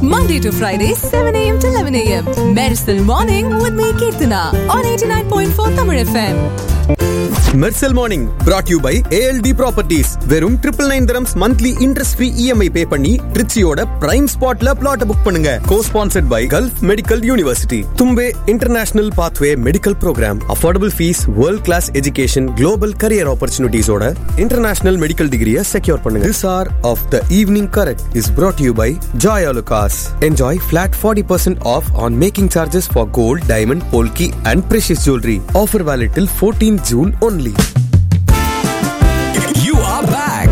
Monday to Friday, 7 a.m. to 11 a.m. Medicine Morning with me, Kirtana, on 89.4 Tamil FM. Mersal morning brought you by ALT properties வெறும் triple nine terms monthly interest free EMI pay பண்ணி ட்ரிச்சியோட prime ஸ்பாட்ல flat book பண்ணுங்க co sponsored by Gulf Medical University Thumbay international pathway medical program affordable fees world class education global career ஆப்பர்ச்சுனிட்டிஸோட international medical டிகிரியை secure பண்ணுங்க this hour of the evening correct is brought you by Joy Alukkas enjoy flat forty percent off on making charges for gold diamond polki and precious jewelry offer valid till 14 June only You are back.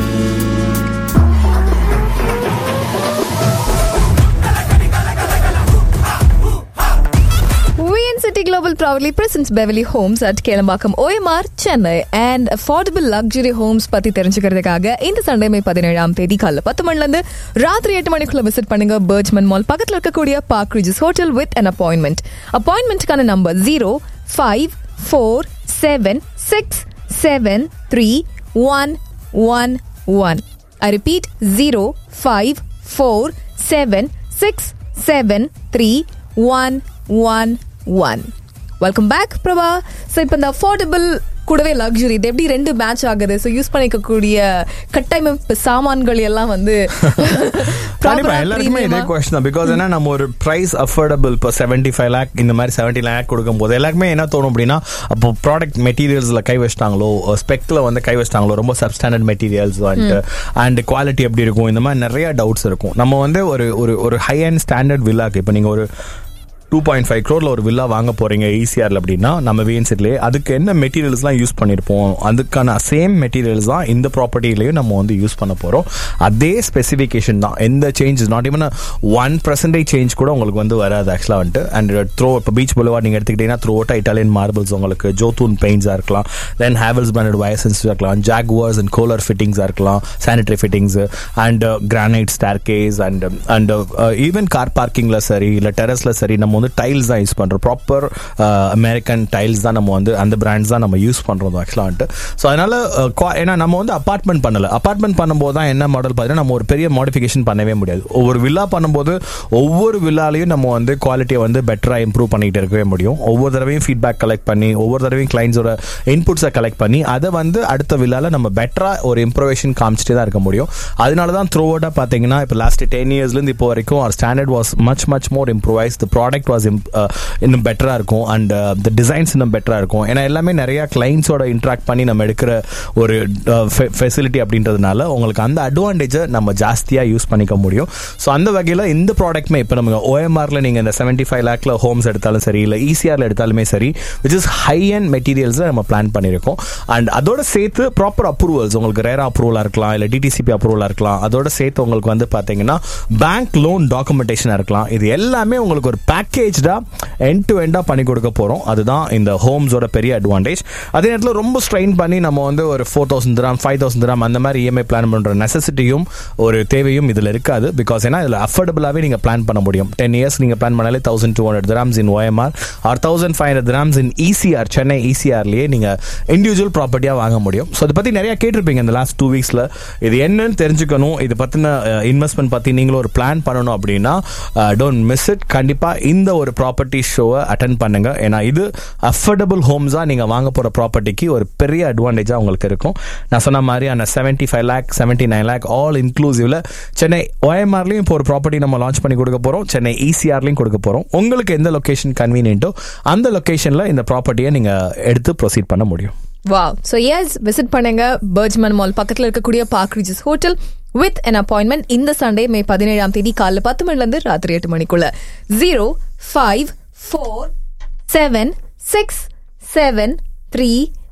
VNCity Global proudly presents Beverly Homes at Kelambakam OMR, Chennai and affordable luxury homes பத்தி தெரிஞ்சுக்கிறதுக்காக இந்த Sunday May பதினேழாம் தேதி காலைல பத்து மணில இருந்து ராத்திரி எட்டு மணிக்குள்ள விசிட் பண்ணுங்க பர்ஜ்மன் மால் பக்கத்துல இருக்கக்கூடிய park Regis hotel with an appointment அப்பாயின்மெண்ட்கான number zero five four seven six seven three one one one I repeat zero five four seven six seven three one one one. Welcome back Prabha so இப்போ இந்த affordable கூடவே luxury இது எப்படி ரெண்டு match ஆகுது so use பண்ணிக்கக்கூடிய கட்டமைப்பு சாமான்கள் எல்லாம் வந்து கண்டிப்பா proper ஆ எல்லாருக்குமே இதே premium ஆ- கொஸ்டின் தான் பிகாஸ் என்ன நம்ம ஒரு பிரைஸ் அஃபோர்டபுள் இப்போ செவன்டி ஃபைவ் லேக் இந்த மாதிரி செவன்டி லேக் கொடுக்கும் போது எல்லாருக்குமே என்ன தோணும் அப்படின்னா அப்போ ப்ராடக்ட் மெட்டீரியல்ஸ்ல கை வச்சிட்டாங்களோ ஸ்பெக்ல வந்து கை வச்சிட்டாங்களோ ரொம்ப substandard materials and and quality எப்படி இருக்கும் இந்த மாதிரி நிறைய டவுட்ஸ் இருக்கும் நம்ம வந்து ஒரு ஒரு ஒரு ஹை அண்ட் ஸ்டாண்டர்ட் வில்லாக்கு இப்போ நீங்க ஒரு டூ பாயிண்ட் ஃபைவ் க்ரோரில் ஒரு வில்லா வாங்க போறீங்க ஈசிஆர்ல அப்படின்னா நம்ம விஎன்சிட்லேயே அதுக்கு என்ன மெட்டீரியல்ஸ்லாம் யூஸ் பண்ணியிருப்போம் அதுக்கான சேம் மெட்டீரியல்ஸ் தான் இந்த ப்ராப்பர்ட்டிலையும் நம்ம வந்து யூஸ் பண்ண போகிறோம் அதே ஸ்பெசிஃபிகேஷன் தான் எந்த change not even one percentage change கூட உங்களுக்கு வந்து வராது ஆக்சுவலாக வந்துட்டு அண்ட் த்ரோ இப்போ பீச் புலவாட் நீங்கள் எடுத்துக்கிட்டீங்கன்னா த்ரோ அவுட் இட்டாலியன் மார்பிள்ஸ் உங்களுக்கு ஜோத்தூன் பெயிண்ட்ஸாக இருக்கலாம் தென் ஹேவல்ஸ் பிராண்டட் வயசன்ஸ் இருக்கலாம் ஜாக்வர்ஸ் அண்ட் கோலர் ஃபிட்டிங்ஸாக இருக்கலாம் sanitary fittings and granite staircase and and even car பார்க்கிங்கில் சரி இல்லை டெரஸில் சரி நம்ம வந்து டைல்ஸ் தான் யூஸ் பண்ணுறோம் ப்ராப்பர் அமெரிக்கன் டைல்ஸ் தான் நம்ம வந்து அந்த பிராண்ட்ஸ் தான் நம்ம யூஸ் பண்ணுறோம் ஆக்சுவலாக வந்துட்டு ஸோ அதனால uh, qua- ஏன்னா நம்ம வந்து அப்பார்ட்மெண்ட் பண்ணல அப்பார்ட்மெண்ட் பண்ணும்போது தான் என்ன மாடல் பார்த்தீங்கன்னா நம்ம ஒரு பெரிய மாடிஃபிகேஷன் பண்ணவே முடியாது ஒவ்வொரு வில்லா பண்ணும்போது ஒவ்வொரு வில்லாலையும் நம்ம வந்து குவாலிட்டியை வந்து பெட்டராக இம்ப்ரூவ் பண்ணிட்டு இருக்கவே முடியும் ஒவ்வொரு தடவையும் ஃபீட்பேக் கலெக்ட் பண்ணி ஒவ்வொரு தடவையும் கிளைண்ட்ஸோட இன்புட்ஸை கலெக்ட் பண்ணி அதை வந்து அடுத்த வில்லால நம்ம பெட்டராக ஒரு இம்ப்ரூவேஷன் காமிச்சிட்டே தான் இருக்க முடியும் அதனால தான் த்ரூ அவுட்டாக பார்த்தீங்கன்னா இப்போ லாஸ்ட் டென் இயர்ஸ்லேருந்து இப்போ வரைக்கும் our standard was much much more improvise the product was இன்னும் பெட்டராக இருக்கும் அண்ட் த டிசைன்ஸ் இன்னும் பெட்டராக இருக்கும் ஏன்னா எல்லாமே நிறைய கிளைண்ட்ஸோட இன்ட்ராக்ட் பண்ணி நம்ம எடுக்கிற ஒரு ஃபெசிலிட்டி அப்படின்றதுனால உங்களுக்கு அந்த அட்வான்டேஜை நம்ம ஜாஸ்தியாக யூஸ் பண்ணிக்க முடியும் ஸோ அந்த வகையில் இந்த ப்ராடக்ட்மே இப்போ நம்ம ஓஎம்ஆர்ல நீங்கள் இந்த செவன்ட்டி ஃபைவ் லேக்ல ஹோம்ஸ் எடுத்தாலும் சரி இல்லை ஈசிஆர்ல எடுத்தாலுமே சரி விச் இஸ் ஹை அண்ட் மெட்டீரியல்ஸை நம்ம பிளான் பண்ணியிருக்கோம் அண்ட் அதோட சேர்த்து ப்ராப்பர் அப்ரூவல்ஸ் உங்களுக்கு ரேரா அப்ரூவலாக இருக்கலாம் இல்லை டிடிசிபி அப்ரூவலாக இருக்கலாம் அதோட சேர்த்து உங்களுக்கு வந்து பார்த்தீங்கன்னா பேங்க் லோன் டாக்குமெண்டேஷனாக இருக்கலாம் இது எல்லாமே உங்களுக்கு ஒரு பேக்கேஜாக எண்ட் டு எண்டாக பண்ணி கொடுக்க போகிறோம் அதுதான் இந்த ஹோம்ஸோட பெரிய அட்வான்டேஜ் அதே நேரத்தில் ரொம்ப ஸ்ட்ரெயின் பண்ணி நம்ம வந்து ஒரு four thousand gram five thousand gram அந்த மாதிரி இஎம்ஐ பிளான் பண்ணுற நெசசிட்டியும் ஒரு தேவையும் இதில் இருக்காது பிகாஸ் ஏன்னா இதில் அஃபோர்டபுளாகவே நீங்கள் பிளான் பண்ண முடியும் டென் இயர்ஸ் நீங்கள் பிளான் பண்ணாலே thousand two hundred grams in OMR or thousand five hundred grams in ECR Chennai இசிஆர்லேயே நீங்கள் இண்டிவிஜுவல் ப்ராப்பர்ட்டியாக வாங்க முடியும் ஸோ அதை பற்றி நிறைய கேட்டிருப்பீங்க இந்த லாஸ்ட் டூ வீக்ஸில் இது என்னன்னு தெரிஞ்சுக்கணும் இது பற்றின இன்வெஸ்ட்மெண்ட் பற்றி நீங்களும் ஒரு பிளான் பண்ணணும் அப்படின்னா டோன்ட் மிஸ் இட் கண்டிப்பாக இந்த ஒரு ப்ராப்பர்ட்டி ஷோவை அட்டன் பண்ணுங்க ஏன்னா இது அஃபோர்டபுள் ஹோம்ஸாக நீங்கள் வாங்க போகிற ப்ராப்பர்ட்டிக்கு ஒரு பெரிய அட்வான்டேஜாக உங்களுக்கு இருக்கும் நான் சொன்ன மாதிரி அந்த seventy five lakh seventy nine lakh all இன்க்ளூசிவ்ல சென்னை ஓஎம்ஆர்லையும் இப்போ ஒரு ப்ராப்பர்ட்டி நம்ம லான்ச் பண்ணி கொடுக்க போகிறோம் சென்னை இசிஆர்லையும் கொடுக்க போகிறோம் உங்களுக்கு எந்த லொகேஷன் கன்வீனியன்ட்டோ அந்த லொகேஷனில் இந்த ப்ராப்பர்ட்டியை நீங்கள் எடுத்து ப்ரொசீட் பண்ண முடியும் வாவ் ஸோ எஸ் விசிட் பண்ணுங்க பர்ஜ்மன் மால் பக்கத்தில் இருக்கக்கூடிய park Regis hotel with an appointment இந்த சண்டே மே பதினேழாம் தேதி காலைல பத்து மணில இருந்து ராத்திரி எட்டு மணிக்குள்ள zero five four seven six seven three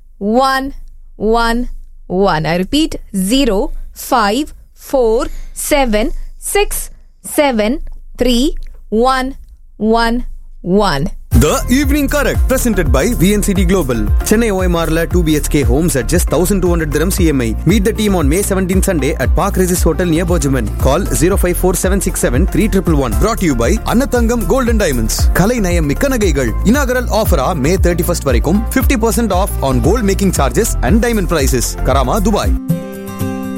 one one one I repeat zero five four seven six seven three one one one The Evening Correct, presented by VNCT Global. Chennai OMRல 2 BHK homes at just 1200 dirhams EMI. Meet the team on May 17 Sunday at Park Regis Hotel near Bojuman. Call 054-767-3111. Brought to you by Annathangam Golden Diamonds. கலை நயம் மிக்க நகைகள். Inaugural offer ஆ May 31st வரைக்கும் 50% off on gold making charges and diamond prices. Karama, Dubai.